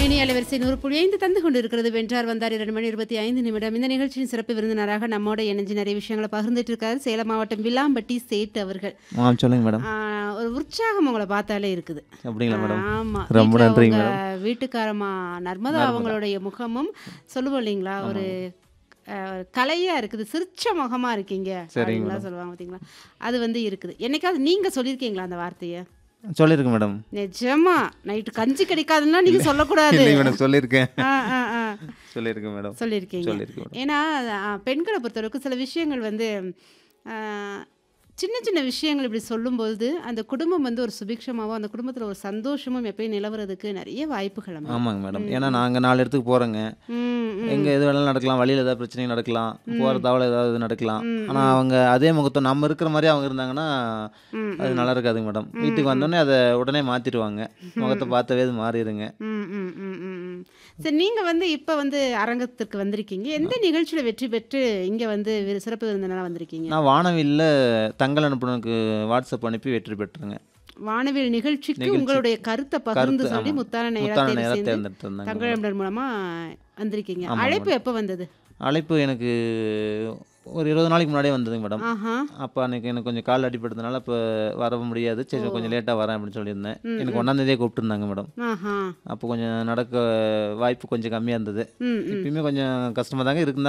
இனி அலைவரிசை நூறு புள்ளி ஐந்து தந்து கொண்டிருக்கிறது வென்றார் வந்தார் இரண்டு மணி இருபத்தி ஐந்து நிமிடம் இந்த நிகழ்ச்சியின் சிறப்பு விருந்தினராக நம்மோட இணைஞ்சு நிறைய விஷயங்களை பகிர்ந்துட்டு இருக்காரு சேலம் மாவட்டம் வில்லாம்பட்டி சேட் அவர்கள் ஆ சொல்லுங்க மேடம் ஆஹ், ஒரு உற்சாகம் உங்களை பார்த்தாலே இருக்குது அப்படிங்களா மேடம் ஆமா ரொம்ப வீட்ல நன்றிங்க உங்க வீட்டுக்காரமா நர்மதா அவங்களுடைய முகமும் சொல்லுவோம் இல்லைங்களா ஒரு அஹ், கலையா இருக்குது சிரிச்ச முகமா இருக்கீங்க அப்படின்லாம் சொல்லுவாங்க பார்த்தீங்களா அது வந்து இருக்குது என்னைக்காவது நீங்க சொல்லியிருக்கீங்களா அந்த வார்த்தையை சொல்லியிருக்கேன் மேடம் நிஜமா நைட்டு கஞ்சி கிடைக்காதுன்னா நீங்க சொல்லக்கூடாது இல்லைங்க மேடம் சொல்லியிருக்கேன் ஆ, ஆ, ஆ. சொல்லியிருக்கேன் மேடம் சொல்லியிருக்கீங்க சொல்லியிருக்கேன் மேடம் ஏன்னா ஆ, பெண்களை பொறுத்தளவுக்கு சில விஷயங்கள் வந்து ஆ, சின்ன சின்ன விஷயங்கள் இப்படி சொல்லும்போது அந்த குடும்பம் வந்து ஒரு சுபிக்ஷமாகவும் அந்த குடும்பத்தில் ஒரு சந்தோஷமும் எப்பயும் நிலவறதுக்கு நிறைய வாய்ப்புகள் அமையும். ஆமாங்க மேடம் ஏன்னா நாங்கள் நாலு இடத்துக்கு போகிறோங்க ம் ம். எங்கே எது வேணாலும் நடக்கலாம் வழியில் ஏதாவது பிரச்சனை நடக்கலாம் போகிற தவளை ஏதாவது நடக்கலாம் ஆனால் அவங்க அதே முகத்தை நம்ம இருக்கிற மாதிரி அவங்க இருந்தாங்கன்னா ம், அது நல்லா இருக்காதுங்க மேடம் வீட்டுக்கு வந்தோடனே அதை உடனே மாற்றிடுவாங்க முகத்தை பார்த்தவே அது மாறிடுங்க ம், ம், ம், ம், ம். சரி நீங்க வந்து இப்ப வந்து அரங்கத்திற்கு வந்திருக்கீங்க எந்த நிகழ்ச்சியில வெற்றி பெற்று இங்க வந்து விரு- சிறப்பு விருந்தினராக வந்திருக்கீங்க நான் வானவில்ல தங்கள் அனுப்புனருக்கு வாட்ஸ்அப் அனுப்பி வெற்றி பெற்றுங்க வானவில் நிகழ்ச்சிக்கு உங்களுடைய கருத்தை பகிர்ந்து கருத்து, சொல்லி ஆமா. முத்தான நேரா முத்தான தேர்வு நேரம் செய்து தேர்ந்தெடுத்திருந்தாங்க தங்களிடம் மூலமா வந்திருக்கீங்க ஆமாம் அழைப்பு எப்போ வந்தது அழைப்பு எனக்கு ஒரு இருபது நாளைக்கு முன்னாடியே வந்ததுங்க மேடம் ஆஹா அப்போ அன்னைக்கு எனக்கு கொஞ்சம் கால் அடிப்படுறதுனால இப்போ வர முடியாது சரி கொஞ்சம் லேட்டாக வரேன் அப்படின்னு சொல்லியிருந்தேன் ம், எனக்கு ஒன்றாந்தேதியே கூப்பிட்டுருந்தாங்க மேடம் ஆஹா அப்போ கொஞ்சம் நடக்க வாய்ப்பு கொஞ்சம் கம்மியாக இருந்தது ம் ம் இப்பயுமே கொஞ்சம் கஷ்டமாக தாங்க இருந்தாலும்